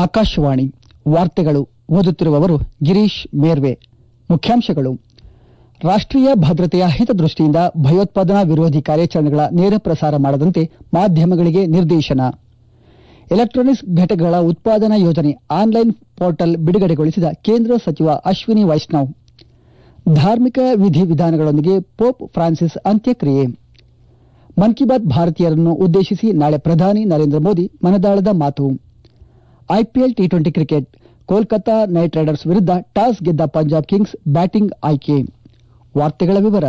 ಆಕಾಶವಾಣಿ ವಾರ್ತೆಗಳು ಓದುತ್ತಿರುವವರು ಗಿರೀಶ್ ಮೇರ್ವೆ ಮುಖ್ಯಾಂಶಗಳು ರಾಷ್ಟೀಯ ಭದ್ರತೆಯ ಹಿತದೃಷ್ಟಿಯಿಂದ ಭಯೋತ್ಪಾದನಾ ವಿರೋಧಿ ಕಾರ್ಯಾಚರಣೆಗಳ ನೇರ ಪ್ರಸಾರ ಮಾಡದಂತೆ ಮಾಧ್ಯಮಗಳಿಗೆ ನಿರ್ದೇಶನ ಎಲೆಕ್ಟ್ರಾನಿಕ್ಸ್ ಘಟಕಗಳ ಉತ್ಪಾದನಾ ಯೋಜನೆ ಆನ್ಲೈನ್ ಪೋರ್ಟಲ್ ಬಿಡುಗಡೆಗೊಳಿಸಿದ ಕೇಂದ್ರ ಸಚಿವ ಅಶ್ವಿನಿ ವೈಷ್ಣವ್ ಧಾರ್ಮಿಕ ವಿಧಿವಿಧಾನಗಳೊಂದಿಗೆ ಪೋಪ್ ಫ್ರಾನ್ಸಿಸ್ ಅಂತ್ಯಕ್ರಿಯೆ ಮನ್ ಕಿ ಬಾತ್ ಭಾರತೀಯರನ್ನು ಉದ್ದೇಶಿಸಿ ನಾಳೆ ಪ್ರಧಾನಿ ನರೇಂದ್ರ ಮೋದಿ ಮನದಾಳದ ಮಾತು IPL T twenty cricket Kolkata Knight Riders ವಿರುದ್ಧ ಟಾಸ್ ಗೆದ್ದ ಪಂಜಾಬ್ ಕಿಂಗ್ಸ್ ಬ್ಯಾಟಿಂಗ್ ಆಯ್ಕೆ ವಾರ್ತೆಗಳ ವಿವರ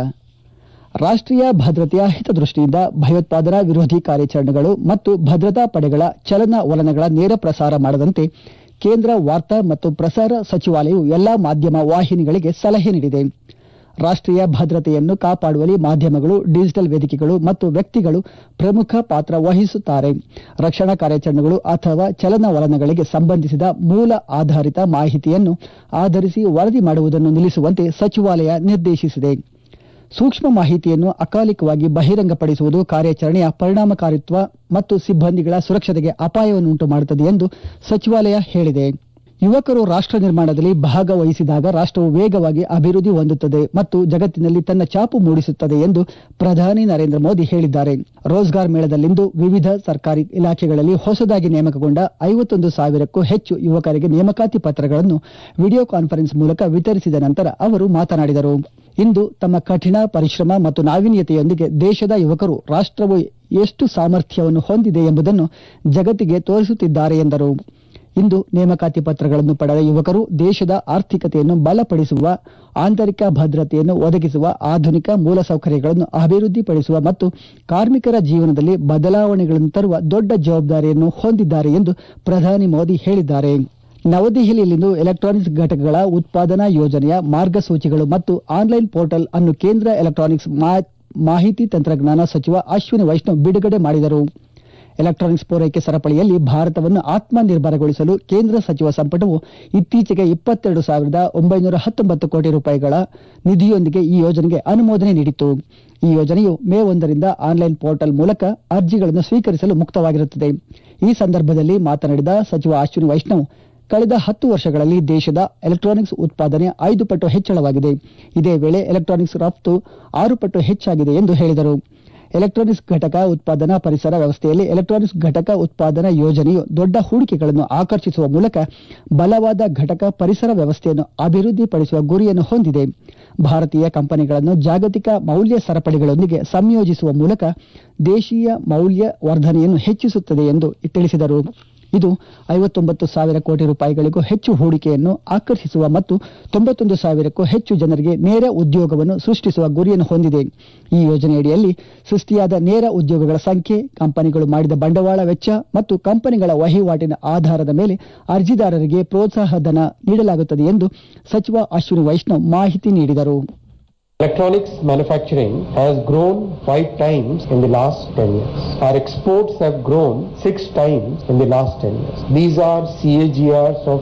ರಾಷ್ಟೀಯ ಭದ್ರತೆಯ ಹಿತದೃಷ್ಟಿಯಿಂದ ಭಯೋತ್ಪಾದನಾ ವಿರೋಧಿ ಕಾರ್ಯಾಚರಣೆಗಳು ಮತ್ತು ಭದ್ರತಾ ಪಡೆಗಳ ಚಲನವಲನಗಳ ನೇರ ಪ್ರಸಾರ ಮಾಡದಂತೆ ಕೇಂದ್ರ ವಾರ್ತಾ ಮತ್ತು ಪ್ರಸಾರ ಸಚಿವಾಲಯವು ಎಲ್ಲಾ ಮಾಧ್ಯಮ ವಾಹಿನಿಗಳಿಗೆ ಸಲಹೆ ನೀಡಿದೆ ರಾಷ್ಟೀಯ ಭದ್ರತೆಯನ್ನು ಕಾಪಾಡುವಲ್ಲಿ ಮಾಧ್ಯಮಗಳು ಡಿಜಿಟಲ್ ವೇದಿಕೆಗಳು ಮತ್ತು ವ್ಯಕ್ತಿಗಳು ಪ್ರಮುಖ ಪಾತ್ರ ವಹಿಸುತ್ತಾರೆ ರಕ್ಷಣಾ ಕಾರ್ಯಾಚರಣೆಗಳು ಅಥವಾ ಚಲನವಲನಗಳಿಗೆ ಸಂಬಂಧಿಸಿದ ಮೂಲ ಆಧಾರಿತ ಮಾಹಿತಿಯನ್ನು ಆಧರಿಸಿ ವರದಿ ಮಾಡುವುದನ್ನು ನಿಲ್ಲಿಸುವಂತೆ ಸಚಿವಾಲಯ ನಿರ್ದೇಶಿಸಿದೆ ಸೂಕ್ಷ್ಮ ಮಾಹಿತಿಯನ್ನು ಅಕಾಲಿಕವಾಗಿ ಬಹಿರಂಗಪಡಿಸುವುದು ಕಾರ್ಯಾಚರಣೆಯ ಪರಿಣಾಮಕಾರಿತ್ವ ಮತ್ತು ಸಿಬ್ಬಂದಿಗಳ ಸುರಕ್ಷತೆಗೆ ಅಪಾಯವನ್ನುಂಟು ಮಾಡುತ್ತದೆ ಎಂದು ಸಚಿವಾಲಯ ಹೇಳಿದೆ ಯುವಕರು ರಾಷ್ಟ ನಿರ್ಮಾಣದಲ್ಲಿ ಭಾಗವಹಿಸಿದಾಗ ರಾಷ್ಟವು ವೇಗವಾಗಿ ಅಭಿವೃದ್ಧಿ ಹೊಂದುತ್ತದೆ ಮತ್ತು ಜಗತ್ತಿನಲ್ಲಿ ತನ್ನ ಛಾಪು ಮೂಡಿಸುತ್ತದೆ ಎಂದು ಪ್ರಧಾನಿ ನರೇಂದ್ರ ಮೋದಿ ಹೇಳಿದ್ದಾರೆ ರೋಜ್ಗಾರ್ ಮೇಳದಲ್ಲಿಂದು ವಿವಿಧ ಸರ್ಕಾರಿ ಇಲಾಖೆಗಳಲ್ಲಿ ಹೊಸದಾಗಿ ನೇಮಕಗೊಂಡ ಐವತ್ತೊಂದು ಸಾವಿರಕ್ಕೂ ಹೆಚ್ಚು ಯುವಕರಿಗೆ ನೇಮಕಾತಿ ಪತ್ರಗಳನ್ನು ವಿಡಿಯೋ ಕಾನ್ಫರೆನ್ಸ್ ಮೂಲಕ ವಿತರಿಸಿದ ನಂತರ ಅವರು ಮಾತನಾಡಿದರು ಇಂದು ತಮ್ಮ ಕಠಿಣ ಪರಿಶ್ರಮ ಮತ್ತು ನಾವೀನ್ಯತೆಯೊಂದಿಗೆ ದೇಶದ ಯುವಕರು ರಾಷ್ಟವು ಎಷ್ಟು ಸಾಮರ್ಥ್ಯವನ್ನು ಹೊಂದಿದೆ ಎಂಬುದನ್ನು ಜಗತ್ತಿಗೆ ತೋರಿಸುತ್ತಿದ್ದಾರೆ ಎಂದರು ಇಂದು ನೇಮಕಾತಿ ಪತ್ರಗಳನ್ನು ಪಡೆದ ಯುವಕರು ದೇಶದ ಆರ್ಥಿಕತೆಯನ್ನು ಬಲಪಡಿಸುವ ಆಂತರಿಕ ಭದ್ರತೆಯನ್ನು ಒದಗಿಸುವ ಆಧುನಿಕ ಮೂಲಸೌಕರ್ಯಗಳನ್ನು ಅಭಿವೃದ್ಧಿಪಡಿಸುವ ಮತ್ತು ಕಾರ್ಮಿಕರ ಜೀವನದಲ್ಲಿ ಬದಲಾವಣೆಗಳನ್ನು ತರುವ ದೊಡ್ಡ ಜವಾಬ್ದಾರಿಯನ್ನು ಹೊಂದಿದ್ದಾರೆ ಎಂದು ಪ್ರಧಾನಿ ಮೋದಿ ಹೇಳಿದ್ದಾರೆ ನವದೆಹಲಿಯಲ್ಲಿಂದು ಎಲೆಕ್ಟ್ರಾನಿಕ್ಸ್ ಘಟಕಗಳ ಉತ್ಪಾದನಾ ಯೋಜನೆಯ ಮಾರ್ಗಸೂಚಿಗಳು ಮತ್ತು ಆನ್ಲೈನ್ ಪೋರ್ಟಲ್ ಅನ್ನು ಕೇಂದ್ರ ಎಲೆಕ್ಟ್ರಾನಿಕ್ಸ್ ಮಾಹಿತಿ ತಂತ್ರಜ್ಞಾನ ಸಚಿವ ಅಶ್ವಿನಿ ವೈಷ್ಣವ್ ಬಿಡುಗಡೆ ಮಾಡಿದರು ಎಲೆಕ್ಟ್ರಾನಿಕ್ಸ್ ಪೂರೈಕೆ ಸರಪಳಿಯಲ್ಲಿ ಭಾರತವನ್ನು ಆತ್ಮನಿರ್ಭರಗೊಳಿಸಲು ಕೇಂದ್ರ ಸಚಿವ ಸಂಪುಟವು ಇತ್ತೀಚೆಗೆ ಇಪ್ಪತ್ತೆರಡು ಸಾವಿರದ ಒಂಬೈನೂರ ಹತ್ತೊಂಬತ್ತು ಕೋಟಿ ರೂಪಾಯಿಗಳ ನಿಧಿಯೊಂದಿಗೆ ಈ ಯೋಜನೆಗೆ ಅನುಮೋದನೆ ನೀಡಿತು ಈ ಯೋಜನೆಯು ಮೇ ಒಂದರಿಂದ ಆನ್ಲೈನ್ ಪೋರ್ಟಲ್ ಮೂಲಕ ಅರ್ಜಿಗಳನ್ನು ಸ್ವೀಕರಿಸಲು ಮುಕ್ತವಾಗಿರುತ್ತದೆ ಈ ಸಂದರ್ಭದಲ್ಲಿ ಮಾತನಾಡಿದ ಸಚಿವ ಅಶ್ವಿನಿ ವೈಷ್ಣವ್ ಕಳೆದ ಹತ್ತು ವರ್ಷಗಳಲ್ಲಿ ದೇಶದ ಎಲೆಕ್ಟ್ರಾನಿಕ್ಸ್ ಉತ್ಪಾದನೆ ಐದು ಪಟ್ಟು ಹೆಚ್ಚಳವಾಗಿದೆ ಇದೇ ವೇಳೆ ಎಲೆಕ್ಟ್ರಾನಿಕ್ಸ್ ರಫ್ತು ಆರು ಪಟ್ಟು ಹೆಚ್ಚಾಗಿದೆ ಎಂದು ಹೇಳಿದರು ಎಲೆಕ್ಟ್ರಾನಿಕ್ಸ್ ಘಟಕ ಉತ್ಪಾದನಾ ಪರಿಸರ ವ್ಯವಸ್ಥೆಯಲ್ಲಿ ಎಲೆಕ್ಟ್ರಾನಿಕ್ಸ್ ಘಟಕ ಉತ್ಪಾದನಾ ಯೋಜನೆಯು ದೊಡ್ಡ ಹೂಡಿಕೆಗಳನ್ನು ಆಕರ್ಷಿಸುವ ಮೂಲಕ ಬಲವಾದ ಘಟಕ ಪರಿಸರ ವ್ಯವಸ್ಥೆಯನ್ನು ಅಭಿವೃದ್ಧಿಪಡಿಸುವ ಗುರಿಯನ್ನು ಹೊಂದಿದೆ ಭಾರತೀಯ ಕಂಪನಿಗಳನ್ನು ಜಾಗತಿಕ ಮೌಲ್ಯ ಸರಪಳಿಗಳೊಂದಿಗೆ ಸಂಯೋಜಿಸುವ ಮೂಲಕ ದೇಶೀಯ ಮೌಲ್ಯ ವರ್ಧನೆಯನ್ನು ಹೆಚ್ಚಿಸುತ್ತದೆ ಎಂದು ತಿಳಿಸಿದರು ಇದು ಐವತ್ತೊಂಬತ್ತು ಸಾವಿರ ಕೋಟಿ ರೂಪಾಯಿಗಳಿಗೂ ಹೆಚ್ಚು ಹೂಡಿಕೆಯನ್ನು ಆಕರ್ಷಿಸುವ ಮತ್ತು ತೊಂಬತ್ತೊಂದು ಸಾವಿರಕ್ಕೂ ಹೆಚ್ಚು ಜನರಿಗೆ ನೇರ ಉದ್ಯೋಗವನ್ನು ಸೃಷ್ಟಿಸುವ ಗುರಿಯನ್ನು ಹೊಂದಿದೆ ಈ ಯೋಜನೆಯಡಿಯಲ್ಲಿ ಸೃಷ್ಟಿಯಾದ ನೇರ ಉದ್ಯೋಗಗಳ ಸಂಖ್ಯೆ ಕಂಪನಿಗಳು ಮಾಡಿದ ಬಂಡವಾಳ ವೆಚ್ಚ ಮತ್ತು ಕಂಪನಿಗಳ ವಹಿವಾಟಿನ ಆಧಾರದ ಮೇಲೆ ಅರ್ಜಿದಾರರಿಗೆ ಪ್ರೋತ್ಸಾಹ ಧನ ನೀಡಲಾಗುತ್ತದೆ ಎಂದು ಸಚಿವ ಅಶ್ವಿನಿ ವೈಷ್ಣವ್ ಮಾಹಿತಿ ನೀಡಿದರು Electronics manufacturing has grown five times in the last 10 years. Our exports have grown six times in the last 10 years. These are CAGRs of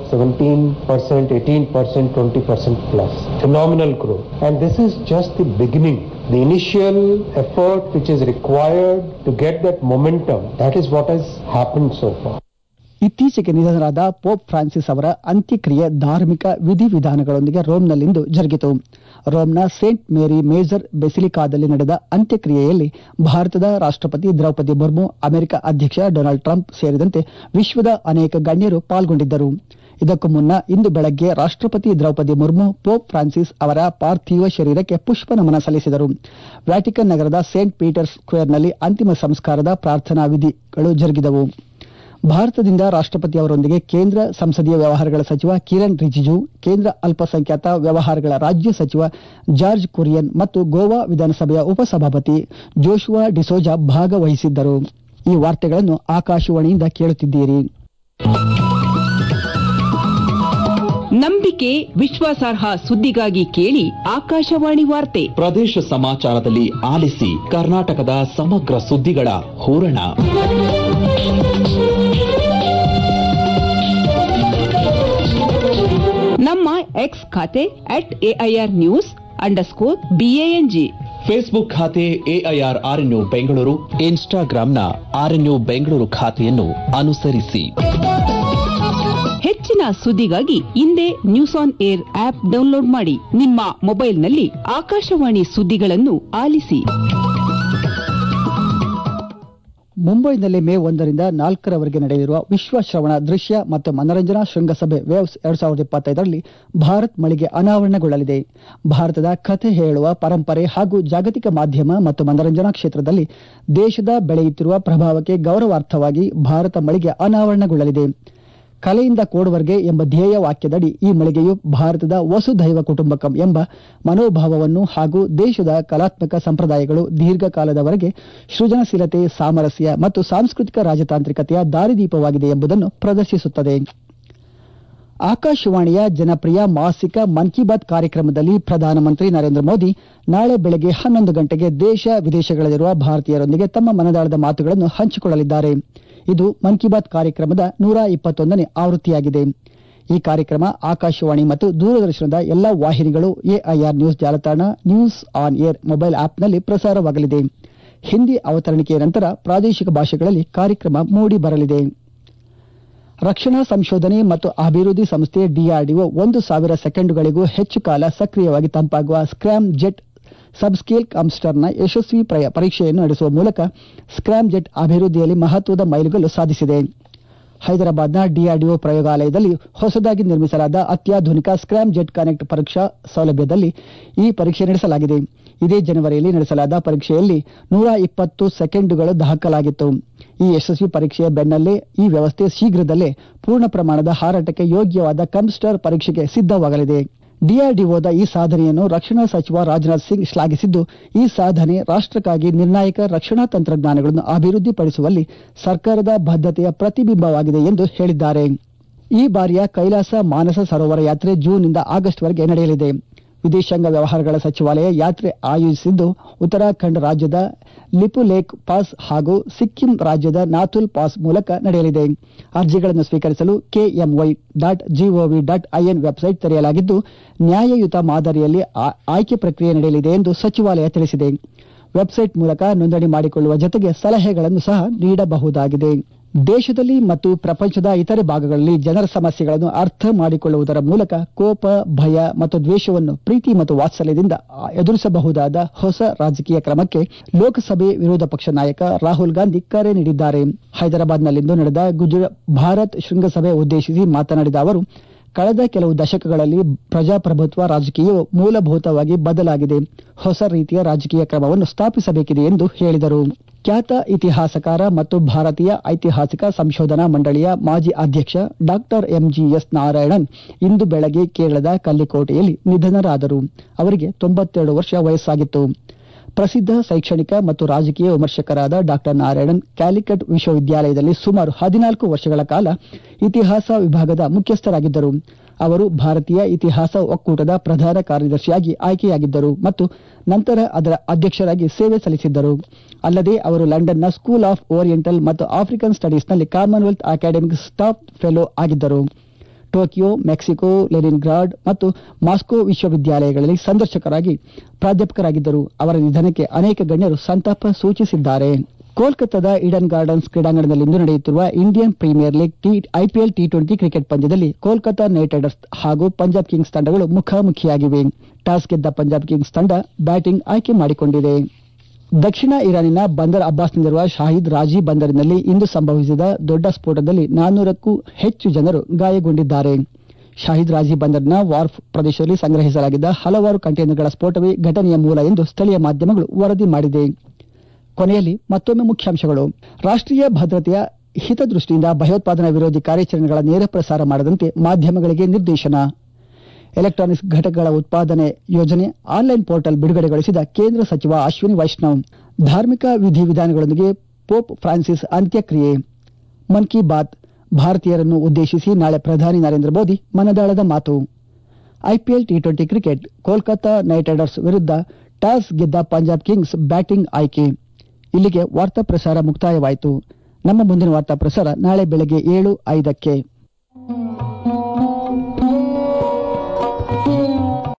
17%, 18%, 20% plus. Phenomenal growth. And this is just the beginning. The initial effort which is required to get that momentum, that is what has happened so far. ಇತ್ತೀಚೆಗೆ ನಿಧನರಾದ pop Francis ಅವರ ಅಂತ್ಯಕ್ರಿಯೆ ಧಾರ್ಮಿಕ ವಿಧಿವಿಧಾನಗಳೊಂದಿಗೆ ರೋಮ್ನಲ್ಲಿಂದು ಜರುಗಿತು ರೋಮ್ನ Saint ಮೇರಿ major ಬೆಸಿಲಿಕಾದಲ್ಲಿ ನಡೆದ ಅಂತ್ಯಕ್ರಿಯೆಯಲ್ಲಿ ಭಾರತದ ರಾಷ್ಟಪತಿ ದ್ರೌಪದಿ ಮುರ್ಮು ಅಮೆರಿಕ ಅಧ್ಯಕ್ಷ ಡೊನಾಲ್ಡ್ ಟ್ರಂಪ್ ಸೇರಿದಂತೆ ವಿಶ್ವದ ಅನೇಕ ಗಣ್ಯರು ಪಾಲ್ಗೊಂಡಿದ್ದರು ಇದಕ್ಕೂ ಮುನ್ನ ಇಂದು ಬೆಳಗ್ಗೆ ರಾಷ್ಟಪತಿ ದ್ರೌಪದಿ ಮುರ್ಮು ಪೋಪ್ ಫ್ರಾನ್ಸಿಸ್ ಅವರ ಪಾರ್ಥಿವ ಶರೀರಕ್ಕೆ ಪುಷ್ಪ ನಮನ ಸಲ್ಲಿಸಿದರು ವ್ಯಾಟಿಕನ್ ನಗರದ ಸೇಂಟ್ ಪೀಟರ್ಸ್ ಸ್ಕ್ವೇರ್ನಲ್ಲಿ ಅಂತಿಮ ಸಂಸ್ಕಾರದ ಪ್ರಾರ್ಥನಾ ವಿಧಿಗಳು ಜರುಗಿದವು ಭಾರತದಿಂದ ರಾಷ್ಟಪತಿ ಅವರೊಂದಿಗೆ ಕೇಂದ್ರ ಸಂಸದೀಯ ವ್ಯವಹಾರಗಳ ಸಚಿವ ಕಿರಣ್ ರಿಜಿಜು ಕೇಂದ್ರ ಅಲ್ಪಸಂಖ್ಯಾತ ವ್ಯವಹಾರಗಳ ರಾಜ್ಯ ಸಚಿವ ಜಾರ್ಜ್ ಕುರಿಯನ್ ಮತ್ತು ಗೋವಾ ವಿಧಾನಸಭೆಯ ಉಪಸಭಾಪತಿ ಜೋಶುವಾ ಡಿಸೋಜಾ ಭಾಗವಹಿಸಿದ್ದರು ಈ ವಾರ್ತೆಗಳನ್ನು ಆಕಾಶವಾಣಿಯಿಂದ ಕೇಳುತ್ತಿದ್ದೀರಿ ನಂಬಿಕೆ ವಿಶ್ವಾಸಾರ್ಹ ಸುದ್ದಿಗಾಗಿ ಕೇಳಿ ಆಕಾಶವಾಣಿ ವಾರ್ತೆ ಪ್ರದೇಶ ಸಮಾಚಾರದಲ್ಲಿ ಆಲಿಸಿ ಕರ್ನಾಟಕದ ಸಮಗ್ರ ಸುದ್ದಿಗಳ ಹೂರಣ ನಮ್ಮ ಎಕ್ಸ್ ಖಾತೆ at AIR news underscore BANG Facebook ಖಾತೆ ಎಐಆರ್ ಆರ್ಎನ್ಯು ಬೆಂಗಳೂರು ಇನ್ಸ್ಟಾಗ್ರಾಂನ ಆರ್ಎನ್ಯು ಬೆಂಗಳೂರು ಖಾತೆಯನ್ನು ಅನುಸರಿಸಿ ಹೆಚ್ಚಿನ ಸುದ್ದಿಗಾಗಿ ಇಂದೇ news on air app download ಮಾಡಿ ನಿಮ್ಮ ಮೊಬೈಲ್ನಲ್ಲಿ ಆಕಾಶವಾಣಿ ಸುದ್ದಿಗಳನ್ನು ಆಲಿಸಿ ಮುಂಬೈನಲ್ಲಿ ಮೇ ಒಂದರಿಂದ ನಾಲ್ಕರವರೆಗೆ ನಡೆಯಲಿರುವ ವಿಶ್ವ ಶ್ರವಣ ದೃಶ್ಯ ಮತ್ತು ಮನರಂಜನಾ ಶೃಂಗಸಭೆ ವೇವ್ಸ್ ಎರಡ್ ಸಾವಿರದ ಇಪ್ಪತ್ತೈದರಲ್ಲಿ ಭಾರತ್ ಮಳಿಗೆ ಅನಾವರಣಗೊಳ್ಳಲಿದೆ ಭಾರತದ ಕಥೆ ಹೇಳುವ ಪರಂಪರೆ ಹಾಗೂ ಜಾಗತಿಕ ಮಾಧ್ಯಮ ಮತ್ತು ಮನರಂಜನಾ ಕ್ಷೇತ್ರದಲ್ಲಿ ದೇಶದ ಬೆಳೆಯುತ್ತಿರುವ ಪ್ರಭಾವಕ್ಕೆ ಗೌರವಾರ್ಥವಾಗಿ ಭಾರತ ಮಳಿಗೆ ಅನಾವರಣಗೊಳ್ಳಲಿದೆ ಕಲೆಯಿಂದ ಕೋಡುವರ್ಗೆ ಎಂಬ ಧ್ಯೇಯ ವಾಕ್ಯದಡಿ ಈ ಮಳಿಗೆಯು ಭಾರತದ ವಸುಧೈವ ಕುಟುಂಬಕಂ ಎಂಬ ಮನೋಭಾವವನ್ನು ಹಾಗೂ ದೇಶದ ಕಲಾತ್ಮಕ ಸಂಪ್ರದಾಯಗಳು ದೀರ್ಘಕಾಲದವರೆಗೆ ಸೃಜನಶೀಲತೆ ಸಾಮರಸ್ಯ ಮತ್ತು ಸಾಂಸ್ಕೃತಿಕ ರಾಜತಾಂತ್ರಿಕತೆಯ ದಾರಿದೀಪವಾಗಿದೆ ಎಂಬುದನ್ನು ಪ್ರದರ್ಶಿಸುತ್ತದೆ ಆಕಾಶವಾಣಿಯ ಜನಪ್ರಿಯ ಮಾಸಿಕ ಮನ್ ಕಿ ಬಾತ್ ಕಾರ್ಯಕ್ರಮದಲ್ಲಿ ಪ್ರಧಾನಮಂತ್ರಿ ನರೇಂದ್ರ ಮೋದಿ ನಾಳೆ ಬೆಳಗ್ಗೆ ಹನ್ನೊಂದು ಗಂಟೆಗೆ ದೇಶ ವಿದೇಶಗಳಲ್ಲಿರುವ ಭಾರತೀಯರೊಂದಿಗೆ ತಮ್ಮ ಮನದಾಳದ ಮಾತುಗಳನ್ನು ಹಂಚಿಕೊಳ್ಳಲಿದ್ದಾರೆ ಇದು ಮನ್ ಕಿ ಬಾತ್ ಕಾರ್ಯಕ್ರಮದ ನೂರ ಇಪ್ಪತ್ತೊಂದನೇ ಆವೃತ್ತಿಯಾಗಿದೆ ಈ ಕಾರ್ಯಕ್ರಮ ಆಕಾಶವಾಣಿ ಮತ್ತು ದೂರದರ್ಶನದ ಎಲ್ಲಾ ವಾಹಿನಿಗಳು ಎಐಆರ್ ನ್ಯೂಸ್ ಜಾಲತಾಣ ನ್ಯೂಸ್ ಆನ್ ಏರ್ ಮೊಬೈಲ್ ಆಪ್ನಲ್ಲಿ ಪ್ರಸಾರವಾಗಲಿದೆ ಹಿಂದಿ ಅವತರಣಿಕೆಯ ನಂತರ ಪ್ರಾದೇಶಿಕ ಭಾಷೆಗಳಲ್ಲಿ ಕಾರ್ಯಕ್ರಮ ಮೂಡಿ ಬರಲಿದೆ ರಕ್ಷಣಾ ಸಂಶೋಧನೆ ಮತ್ತು ಅಭಿವೃದ್ಧಿ ಸಂಸ್ಥೆ ಡಿಆರ್ಡಿಒ ಒಂದು ಸಾವಿರ ಸೆಕೆಂಡುಗಳಿಗೂ ಹೆಚ್ಚು ಕಾಲ ಸಕ್ರಿಯವಾಗಿ ತಂಪಾಗುವ ಸ್ಕ್ರಾಮ್ ಜೆಟ್ ಸಬ್ಸ್ಕೇಲ್ ಕಾಮ್ಸ್ಟರ್ನ ಯಶಸ್ವಿ ಪ್ರಯ- ಪರೀಕ್ಷೆಯನ್ನು ನಡೆಸುವ ಮೂಲಕ ಸ್ಕ್ರಾಮ್ ಜೆಟ್ ಅಭಿವೃದ್ಧಿಯಲ್ಲಿ ಮಹತ್ವದ ಮೈಲುಗಲ್ಲು ಸಾಧಿಸಿದೆ ಹೈದರಾಬಾದ್ನ ಡಿಆರ್ಡಿಒ ಪ್ರಯೋಗಾಲಯದಲ್ಲಿ ಹೊಸದಾಗಿ ನಿರ್ಮಿಸಲಾದ ಅತ್ಯಾಧುನಿಕ ಸ್ಕ್ರಾಮ್ ಜೆಟ್ ಕನೆಕ್ಟ್ ಪರೀಕ್ಷಾ ಸೌಲಭ್ಯದಲ್ಲಿ ಈ ಪರೀಕ್ಷೆ ನಡೆಸಲಾಗಿದೆ ಇದೇ ಜನವರಿಯಲ್ಲಿ ನಡೆಸಲಾದ ಪರೀಕ್ಷೆಯಲ್ಲಿ ನೂರ ಇಪ್ಪತ್ತು ಸೆಕೆಂಡುಗಳು ದಾಖಲಾಗಿತ್ತು ಈ ಯಶಸ್ವಿ ಪರೀಕ್ಷೆಯ ಬೆನ್ನಲ್ಲೇ ಈ ವ್ಯವಸ್ಥೆ ಶೀಘ್ರದಲ್ಲೇ ಪೂರ್ಣ ಪ್ರಮಾಣದ ಹಾರಾಟಕ್ಕೆ ಯೋಗ್ಯವಾದ ಕಂಪ್ಯೂಟರ್ ಪರೀಕ್ಷೆಗೆ ಸಿದ್ಧವಾಗಲಿದೆ ಡಿಆರ್ಡಿಒದ ಈ ಸಾಧನೆಯನ್ನು ರಕ್ಷಣಾ ಸಚಿವ ರಾಜನಾಥ್ ಸಿಂಗ್ ಶ್ಲಾಘಿಸಿದ್ದು ಈ ಸಾಧನೆ ರಾಷ್ಟಕ್ಕಾಗಿ ನಿರ್ಣಾಯಕ ರಕ್ಷಣಾ ತಂತ್ರಜ್ಞಾನಗಳನ್ನು ಅಭಿವೃದ್ಧಿಪಡಿಸುವಲ್ಲಿ ಸರ್ಕಾರದ ಬದ್ಧತೆಯ ಪ್ರತಿಬಿಂಬವಾಗಿದೆ ಎಂದು ಹೇಳಿದ್ದಾರೆ ಈ ಬಾರಿಯ ಕೈಲಾಸ ಮಾನಸ ಸರೋವರ ಯಾತ್ರೆ ಜೂನ್ನಿಂದ ಆಗಸ್ಟ್ವರೆಗೆ ನಡೆಯಲಿದೆ ವಿದೇಶಾಂಗ ವ್ಯವಹಾರಗಳ ಸಚಿವಾಲಯ ಯಾತ್ರೆ ಆಯೋಜಿಸಿದ್ದು ಉತ್ತರಾಖಂಡ್ ರಾಜ್ಯದ ಲಿಪುಲೇಕ್ ಪಾಸ್ ಹಾಗೂ ಸಿಕ್ಕಿಂ ರಾಜ್ಯದ ನಾಥುಲ್ ಪಾಸ್ ಮೂಲಕ ನಡೆಯಲಿದೆ ಅರ್ಜಿಗಳನ್ನು ಸ್ವೀಕರಿಸಲು KMY dot GOV dot IN website ತೆರೆಯಲಾಗಿದ್ದು ನ್ಯಾಯಯುತ ಮಾದರಿಯಲ್ಲಿ ಆ- ಆಯ್ಕೆ ಪ್ರಕ್ರಿಯೆ ನಡೆಯಲಿದೆ ಎಂದು ಸಚಿವಾಲಯ ತಿಳಿಸಿದೆ ವೆಬ್ಸೈಟ್ ಮೂಲಕ ನೋಂದಣಿ ಮಾಡಿಕೊಳ್ಳುವ ಜೊತೆಗೆ ಸಲಹೆಗಳನ್ನು ಸಹ ನೀಡಬಹುದಾಗಿದೆ ದೇಶದಲ್ಲಿ ಮತ್ತು ಪ್ರಪಂಚದ ಇತರೆ ಭಾಗಗಳಲ್ಲಿ ಜನರ ಸಮಸ್ಯೆಗಳನ್ನು ಅರ್ಥ ಮಾಡಿಕೊಳ್ಳುವುದರ ಮೂಲಕ ಕೋಪ ಭಯ ಮತ್ತು ದ್ವೇಷವನ್ನು ಪ್ರೀತಿ ಮತ್ತು ವಾತ್ಸಲ್ಯದಿಂದ ಆ, ಎದುರಿಸಬಹುದಾದ ಹೊಸ ರಾಜಕೀಯ ಕ್ರಮಕ್ಕೆ ಲೋಕಸಭೆ ವಿರೋಧ ಪಕ್ಷ ನಾಯಕ ರಾಹುಲ್ ಗಾಂಧಿ ಕರೆ ನೀಡಿದ್ದಾರೆ ಹೈದರಾಬಾದ್ನಲ್ಲಿಂದು ನಡೆದ ಗುಜರ ಭಾರತ್ ಶೃಂಗಸಭೆ ಉದ್ದೇಶಿಸಿ ಮಾತನಾಡಿದ ಅವರು ಕಳೆದ ಕೆಲವು ದಶಕಗಳಲ್ಲಿ ಪ್ರಜಾಪ್ರಭುತ್ವ ರಾಜಕೀಯವು ಮೂಲಭೂತವಾಗಿ ಬದಲಾಗಿದೆ ಹೊಸ ರೀತಿಯ ರಾಜಕೀಯ ಕ್ರಮವನ್ನು ಸ್ಥಾಪಿಸಬೇಕಿದೆ ಎಂದು ಹೇಳಿದರು ಖ್ಯಾತ ಇತಿಹಾಸಕಾರ ಮತ್ತು ಭಾರತೀಯ ಐತಿಹಾಸಿಕ ಸಂಶೋಧನಾ ಮಂಡಳಿಯ ಮಾಜಿ ಅಧ್ಯಕ್ಷ ಡಾಕ್ಟರ್ ಎಂಜಿಎಸ್ ನಾರಾಯಣನ್ ಇಂದು ಬೆಳಗ್ಗೆ ಕೇರಳದ ಕಲ್ಲಿಕೋಟೆಯಲ್ಲಿ ನಿಧನರಾದರು ಅವರಿಗೆ ತೊಂಬತ್ತೆರಡು ವರ್ಷ ವಯಸ್ಸಾಗಿತ್ತು ಪ್ರಸಿದ್ಧ ಶೈಕ್ಷಣಿಕ ಮತ್ತು ರಾಜಕೀಯ ವಿಮರ್ಶಕರಾದ ಡಾಕ್ಟರ್ ನಾರಾಯಣನ್ ಕ್ಯಾಲಿಕಟ್ ವಿಶ್ವವಿದ್ಯಾಲಯದಲ್ಲಿ ಸುಮಾರು ಹದಿನಾಲ್ಕು ವರ್ಷಗಳ ಕಾಲ ಇತಿಹಾಸ ವಿಭಾಗದ ಮುಖ್ಯಸ್ಥರಾಗಿದ್ದರು ಅವರು ಭಾರತೀಯ ಇತಿಹಾಸ ಒಕ್ಕೂಟದ ಪ್ರಧಾನ ಕಾರ್ಯದರ್ಶಿಯಾಗಿ ಆಯ್ಕೆಯಾಗಿದ್ದರು ಮತ್ತು ನಂತರ ಅದರ ಅಧ್ಯಕ್ಷರಾಗಿ ಸೇವೆ ಸಲ್ಲಿಸಿದ್ದರು ಅಲ್ಲದೆ ಅವರು ಲಂಡನ್ನ ಸ್ಕೂಲ್ ಆಫ್ ಓರಿಯೆಂಟಲ್ ಮತ್ತು ಆಫ್ರಿಕನ್ ಸ್ಟಡೀಸ್ನಲ್ಲಿ ಕಾಮನ್ವೆಲ್ತ್ ಅಕಾಡೆಮಿಕ್ ಸ್ಟಾಫ್ ಫೆಲೋ ಆಗಿದ್ದರು ಟೋಕಿಯೋ ಮೆಕ್ಸಿಕೋ ಲೆನಿನ್ಗ್ರಾಡ್ ಮತ್ತು ಮಾಸ್ಕೋ ವಿಶ್ವವಿದ್ಯಾಲಯಗಳಲ್ಲಿ ಸಂದರ್ಶಕರಾಗಿ ಪ್ರಾಧ್ಯಾಪಕರಾಗಿದ್ದರು ಅವರ ನಿಧನಕ್ಕೆ ಅನೇಕ ಗಣ್ಯರು ಸಂತಾಪ ಸೂಚಿಸಿದ್ದಾರೆ ಕೋಲ್ಕತ್ತಾದ ಈಡನ್ ಗಾರ್ಡನ್ಸ್ ಕ್ರೀಡಾಂಗಣದಲ್ಲಿಂದು ನಡೆಯುತ್ತಿರುವ Indian Premier League T IPL T twenty cricket ಪಂದ್ಯದಲ್ಲಿ ಕೋಲ್ಕತಾ ನೈಟ್ ರೈಡರ್ಸ್ ಹಾಗೂ ಪಂಜಾಬ್ ಕಿಂಗ್ಸ್ ತಂಡಗಳು ಮುಖಾಮುಖಿಯಾಗಿವೆ ಟಾಸ್ ಗೆದ್ದ ಪಂಜಾಬ್ ಕಿಂಗ್ಸ್ ತಂಡ ಬ್ಯಾಟಿಂಗ್ ಆಯ್ಕೆ ಮಾಡಿಕೊಂಡಿದೆ ದಕ್ಷಿಣ ಇರಾನಿನ ಬಂದರ್ ಅಬ್ಬಾಸ್ನಲ್ಲಿರುವ ಶಾಹಿದ್ ರಾಜಿ ಬಂದರಿನಲ್ಲಿ ಇಂದು ಸಂಭವಿಸಿದ ದೊಡ್ಡ ಸ್ಫೋಟದಲ್ಲಿ ನಾನ್ನೂರಕ್ಕೂ ಹೆಚ್ಚು ಜನರು ಗಾಯಗೊಂಡಿದ್ದಾರೆ ಶಾಹಿದ್ ರಾಜಿ ಬಂದರ್ನ ವಾರ್ಫ್ ಪ್ರದೇಶದಲ್ಲಿ ಸಂಗ್ರಹಿಸಲಾಗಿದ್ದ ಹಲವಾರು ಕಂಟೈನರ್ಗಳ ಸ್ಫೋಟವೇ ಘಟನೆಯ ಮೂಲ ಎಂದು ಸ್ಥಳೀಯ ಮಾಧ್ಯಮಗಳು ವರದಿ ಮಾಡಿದೆ ಕೊನೆಯಲ್ಲಿ ಮತ್ತೊಮ್ಮೆ ಮುಖ್ಯಾಂಶಗಳು ರಾಷ್ಟ್ರೀಯ ಭದ್ರತೆಯ ಹಿತದೃಷ್ಟಿಯಿಂದ ಭಯೋತ್ಪಾದನಾ ವಿರೋಧಿ ಕಾರ್ಯಾಚರಣೆಗಳ ನೇರ ಪ್ರಸಾರ ಮಾಡದಂತೆ ಮಾಧ್ಯಮಗಳಿಗೆ ನಿರ್ದೇಶನ ಎಲೆಕ್ಟ್ರಾನಿಕ್ಸ್ ಘಟಕಗಳ ಉತ್ಪಾದನೆ ಯೋಜನೆ ಆನ್ಲೈನ್ ಪೋರ್ಟಲ್ ಬಿಡುಗಡೆಗೊಳಿಸಿದ ಕೇಂದ್ರ ಸಚಿವ ಅಶ್ವಿನಿ ವೈಷ್ಣವ್ ಧಾರ್ಮಿಕ ವಿಧಿವಿಧಾನಗಳೊಂದಿಗೆ ಪೋಪ್ ಫ್ರಾನ್ಸಿಸ್ ಅಂತ್ಯಕ್ರಿಯೆ ಮನ್ ಕಿ ಬಾತ್ ಭಾರತೀಯರನ್ನು ಉದ್ದೇಶಿಸಿ ನಾಳೆ ಪ್ರಧಾನಿ ನರೇಂದ್ರ ಮೋದಿ ಮನದಾಳದ ಮಾತು IPL T twenty cricket Kolkata Knight Riders ವಿರುದ್ಧ ಟಾಸ್ ಗೆದ್ದ ಪಂಜಾಬ್ ಕಿಂಗ್ಸ್ ಬ್ಯಾಟಿಂಗ್ ಆಯ್ಕೆ ಇಲ್ಲಿಗೆ ವಾರ್ತಾ ಪ್ರಸಾರ ಮುಕ್ತಾಯವಾಯಿತು ನಮ್ಮ ಮುಂದಿನ ವಾರ್ತಾ ಪ್ರಸಾರ ನಾಳೆ ಬೆಳಗ್ಗೆ ಏಳು ಐದಕ್ಕೆ